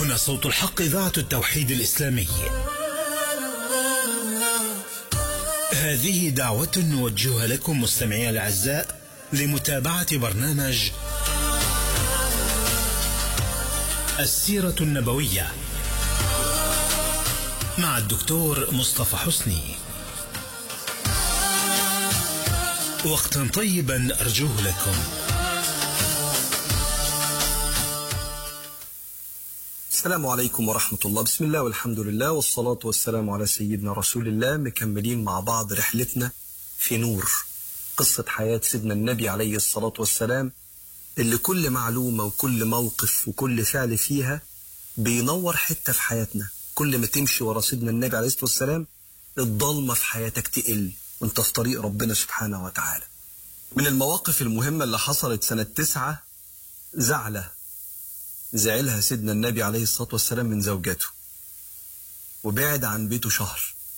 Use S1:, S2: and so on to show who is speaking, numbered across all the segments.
S1: هنا صوت الحق إذاعة التوحيد الإسلامي هذه دعوة نوجهها لكم مستمعي الأعزاء لمتابعة برنامج السيرة النبوية مع الدكتور مصطفى حسني وقتا طيبا أرجوه لكم
S2: السلام عليكم ورحمة الله بسم الله والحمد لله والصلاة والسلام على سيدنا رسول الله مكملين مع بعض رحلتنا في نور قصة حياة سيدنا النبي عليه الصلاة والسلام اللي كل معلومة وكل موقف وكل فعل فيها بينور حتة في حياتنا كل ما تمشي ورا سيدنا النبي عليه الصلاة والسلام الضلمة في حياتك تقل وانت في طريق ربنا سبحانه وتعالى من المواقف المهمة اللي حصلت سنة تسعة زعلة زعلها سيدنا النبي عليه الصلاة والسلام من زوجته وبعد عن بيته شهر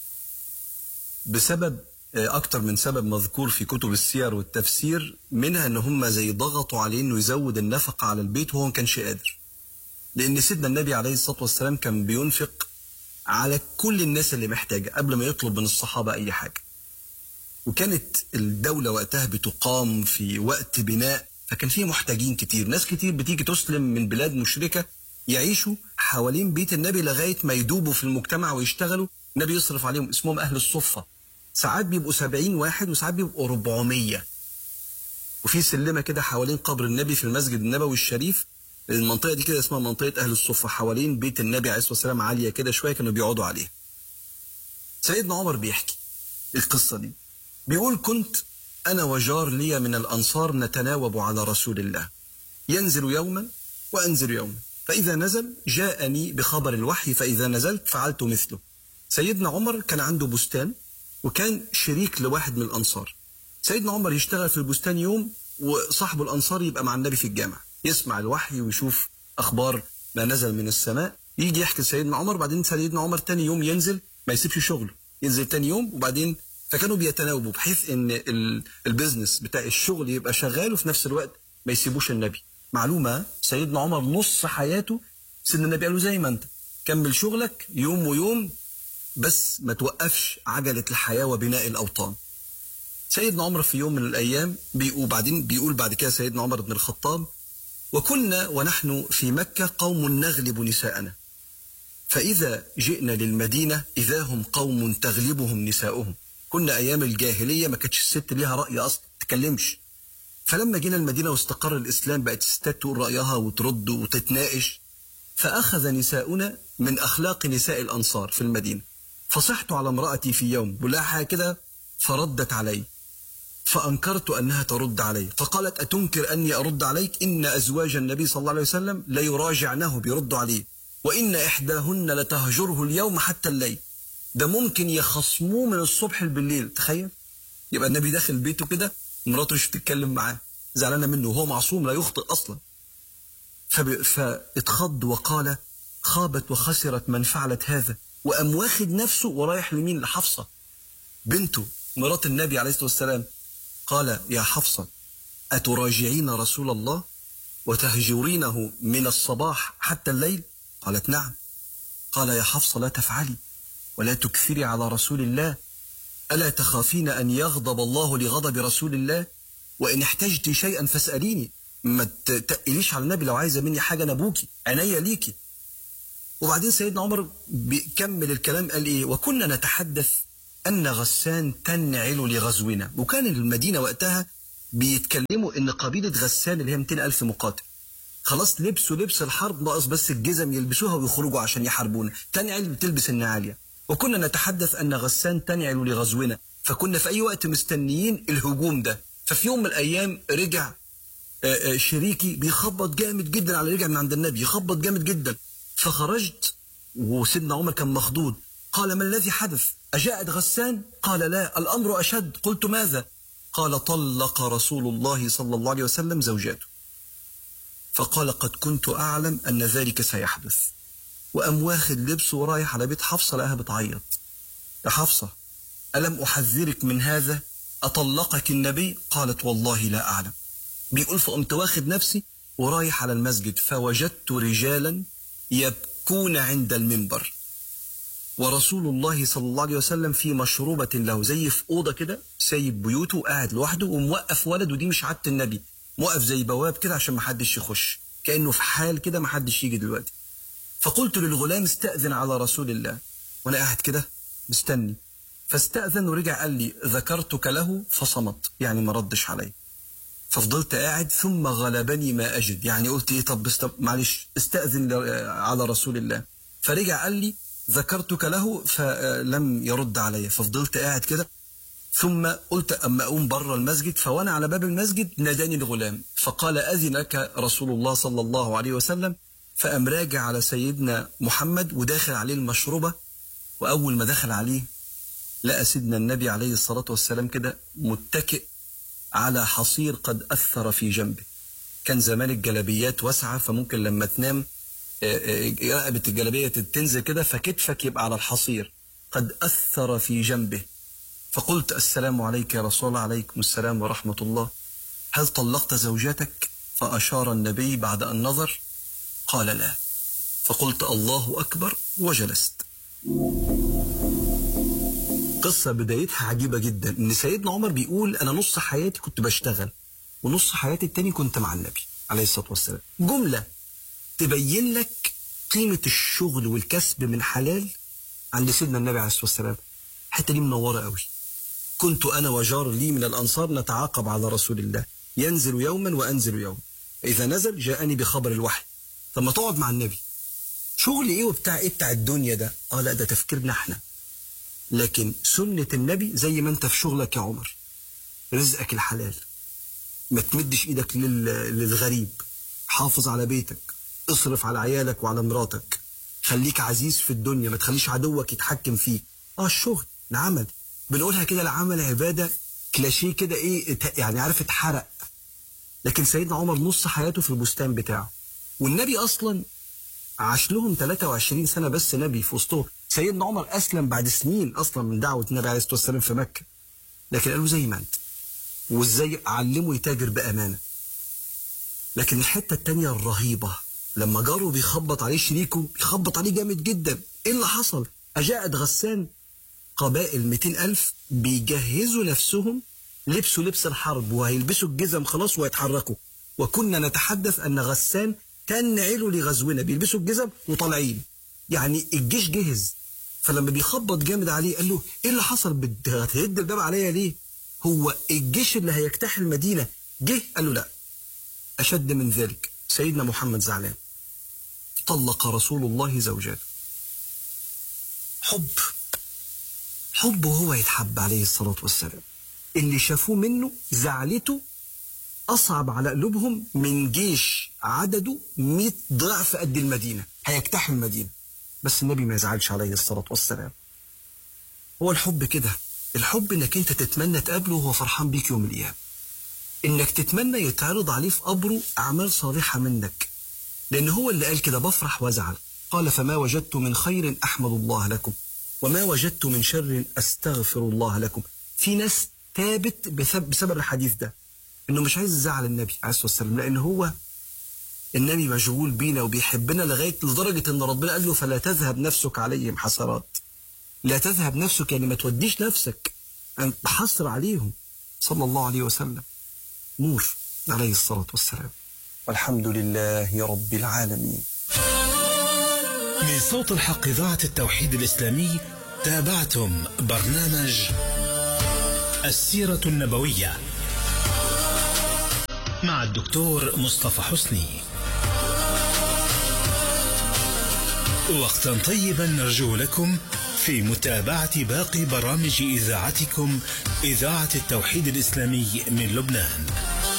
S2: بسبب أكتر من سبب مذكور في كتب السير والتفسير منها إن هم زي ضغطوا عليه إنه يزود النفقة على البيت وهو ما كانش قادر لأن سيدنا النبي عليه الصلاة والسلام كان بينفق على كل الناس اللي محتاجة قبل ما يطلب من الصحابة أي حاجة وكانت الدولة وقتها بتقام في وقت بناء فكان فيه محتاجين كتير ناس كتير بتيجي تسلم من بلاد مشركة يعيشوا حوالين بيت النبي لغاية ما يدوبوا في المجتمع ويشتغلوا النبي يصرف عليهم اسمهم أهل الصفة ساعات بيبقوا سبعين واحد وساعات بيبقوا ربعمية وفي سلمة كده حوالين قبر النبي في المسجد النبوي الشريف المنطقة دي كده اسمها منطقة أهل الصفة حوالين بيت النبي عليه الصلاة والسلام عالية كده شوية كانوا بيقعدوا عليها سيدنا عمر بيحكي القصة دي بيقول كنت أنا وجار لي من الأنصار نتناوب على رسول الله ينزل يوما وأنزل يوما فإذا نزل جاءني بخبر الوحي فإذا نزلت فعلت مثله سيدنا عمر كان عنده بستان وكان شريك لواحد من الأنصار سيدنا عمر يشتغل في البستان يوم وصاحب الأنصار يبقى مع النبي في الجامع يسمع الوحي ويشوف أخبار ما نزل من السماء يجي يحكي لسيدنا عمر بعدين سيدنا عمر تاني يوم ينزل ما يسيبش شغله ينزل تاني يوم وبعدين فكانوا بيتناوبوا بحيث ان البيزنس بتاع الشغل يبقى شغال وفي نفس الوقت ما يسيبوش النبي معلومه سيدنا عمر نص حياته سيدنا النبي قال له زي ما انت كمل شغلك يوم ويوم بس ما توقفش عجله الحياه وبناء الاوطان سيدنا عمر في يوم من الايام بيقول بعدين بيقول بعد كده سيدنا عمر بن الخطاب وكنا ونحن في مكه قوم نغلب نساءنا فاذا جئنا للمدينه اذا هم قوم تغلبهم نساؤهم كنا ايام الجاهليه ما كانتش الست ليها راي اصلا تتكلمش فلما جينا المدينه واستقر الاسلام بقت الستات تقول رايها وترد وتتناقش فاخذ نساؤنا من اخلاق نساء الانصار في المدينه فصحت على امراتي في يوم بقول لها حاجه كده فردت علي فانكرت انها ترد علي فقالت اتنكر اني ارد عليك ان ازواج النبي صلى الله عليه وسلم ليراجعنه بيردوا عليه وان احداهن لتهجره اليوم حتى الليل ده ممكن يخصموه من الصبح بالليل تخيل يبقى النبي داخل بيته كده مراته مش بتتكلم معاه زعلانه منه وهو معصوم لا يخطئ اصلا فب... فاتخض وقال خابت وخسرت من فعلت هذا وقام واخد نفسه ورايح لمين لحفصه بنته مرات النبي عليه الصلاه والسلام قال يا حفصه اتراجعين رسول الله وتهجرينه من الصباح حتى الليل قالت نعم قال يا حفصه لا تفعلي ولا تكثري على رسول الله ألا تخافين أن يغضب الله لغضب رسول الله وإن احتجت شيئا فاسأليني ما تقليش على النبي لو عايزة مني حاجة أنا أبوكي عينيا ليكي وبعدين سيدنا عمر بيكمل الكلام قال إيه وكنا نتحدث أن غسان تنعل لغزونا وكان المدينة وقتها بيتكلموا إن قبيلة غسان اللي هي 200 ألف مقاتل خلاص لبسوا لبس الحرب ناقص بس الجزم يلبسوها ويخرجوا عشان يحاربونا تنعل بتلبس النعاليه وكنا نتحدث أن غسان تنعل لغزونا فكنا في أي وقت مستنيين الهجوم ده ففي يوم من الأيام رجع شريكي بيخبط جامد جدا على رجع من عند النبي يخبط جامد جدا فخرجت وسيدنا عمر كان مخضوض قال ما الذي حدث أجاءت غسان قال لا الأمر أشد قلت ماذا قال طلق رسول الله صلى الله عليه وسلم زوجاته فقال قد كنت أعلم أن ذلك سيحدث وقام واخد لبسه ورايح على بيت حفصة لقاها بتعيط يا حفصة ألم أحذرك من هذا أطلقك النبي قالت والله لا أعلم بيقول فقمت واخد نفسي ورايح على المسجد فوجدت رجالا يبكون يبكون عند المنبر ورسول الله صلى الله عليه وسلم في مشروبة له زي في أوضة كده سايب بيوته قاعد لوحده وموقف ولد ودي مش عادة النبي موقف زي بواب كده عشان محدش يخش كأنه في حال كده محدش يجي دلوقتي فقلت للغلام استأذن على رسول الله وأنا قاعد كده مستني فاستأذن ورجع قال لي ذكرتك له فصمت يعني ما ردش علي ففضلت قاعد ثم غلبني ما أجد يعني قلت إيه طب بس طب معلش استأذن ل- على رسول الله فرجع قال لي ذكرتك له فلم يرد علي ففضلت قاعد كده ثم قلت أما أقوم بره المسجد فوأنا على باب المسجد ناداني الغلام فقال أذن لك رسول الله صلى الله عليه وسلم فأم راجع على سيدنا محمد وداخل عليه المشروبة وأول ما دخل عليه لقى سيدنا النبي عليه الصلاة والسلام كده متكئ على حصير قد أثر في جنبه كان زمان الجلبيات واسعة فممكن لما تنام آه، آه، رقبة الجلبية تنزل كده فكتفك يبقى على الحصير قد أثر في جنبه فقلت السلام عليك يا رسول الله عليكم السلام ورحمة الله هل طلقت زوجتك فأشار النبي بعد أن نظر قال لا فقلت الله أكبر وجلست قصة بدايتها عجيبة جدا إن سيدنا عمر بيقول أنا نص حياتي كنت بشتغل ونص حياتي التاني كنت مع النبي عليه الصلاة والسلام جملة تبين لك قيمة الشغل والكسب من حلال عند سيدنا النبي عليه الصلاة والسلام الحتة دي منورة قوي كنت أنا وجار لي من الأنصار نتعاقب على رسول الله ينزل يوما وأنزل يوما إذا نزل جاءني بخبر الوحي طب ما تقعد مع النبي شغل إيه وبتاع إيه بتاع الدنيا ده آه لا ده تفكيرنا إحنا لكن سنة النبي زي ما أنت في شغلك يا عمر رزقك الحلال ما تمدش إيدك لل... للغريب حافظ على بيتك اصرف على عيالك وعلى مراتك خليك عزيز في الدنيا ما تخليش عدوك يتحكم فيك اه الشغل العمل بنقولها كده العمل عبادة كلاشيه كده ايه ات- يعني عارف اتحرق لكن سيدنا عمر نص حياته في البستان بتاعه والنبي اصلا عاش لهم 23 سنة بس نبي في وسطهم سيدنا عمر أسلم بعد سنين أصلا من دعوة النبي عليه الصلاة والسلام في مكة لكن قالوا زي ما أنت وإزاي علمه يتاجر بأمانة لكن الحتة التانية الرهيبة لما جاره بيخبط عليه شريكه بيخبط عليه جامد جدا إيه اللي حصل أجاءت غسان قبائل 200 ألف بيجهزوا نفسهم لبسوا لبس الحرب وهيلبسوا الجزم خلاص ويتحركوا وكنا نتحدث أن غسان كان نعيله لغزونا بيلبسوا الجزم وطالعين يعني الجيش جهز فلما بيخبط جامد عليه قال له ايه اللي حصل بت- هتهد الباب عليا ليه هو الجيش اللي هيجتاح المدينة جه قال له لا أشد من ذلك سيدنا محمد زعلان طلق رسول الله زوجاته حب حب وهو يتحب عليه الصلاة والسلام اللي شافوه منه زعلته أصعب على قلوبهم من جيش عدده 100 ضعف قد المدينة هيجتاح المدينة بس النبي ما يزعلش عليه الصلاة والسلام هو الحب كده الحب انك انت تتمنى تقابله وهو فرحان بيك يوم القيامة انك تتمنى يتعرض عليه في قبره اعمال صالحة منك لان هو اللي قال كده بفرح وازعل قال فما وجدت من خير احمد الله لكم وما وجدت من شر استغفر الله لكم في ناس تابت بسبب, بسبب الحديث ده انه مش عايز يزعل النبي عليه الصلاه والسلام لان هو النبي مشغول بينا وبيحبنا لغايه لدرجه ان ربنا قال له فلا تذهب نفسك عليهم حسرات لا تذهب نفسك يعني ما توديش نفسك أن تحصر عليهم صلى الله عليه وسلم نور عليه الصلاة والسلام والحمد لله رب العالمين
S1: من صوت الحق إذاعة التوحيد الإسلامي تابعتم برنامج السيرة النبوية مع الدكتور مصطفى حسني وقتا طيبا نرجو لكم في متابعة باقي برامج إذاعتكم إذاعة التوحيد الإسلامي من لبنان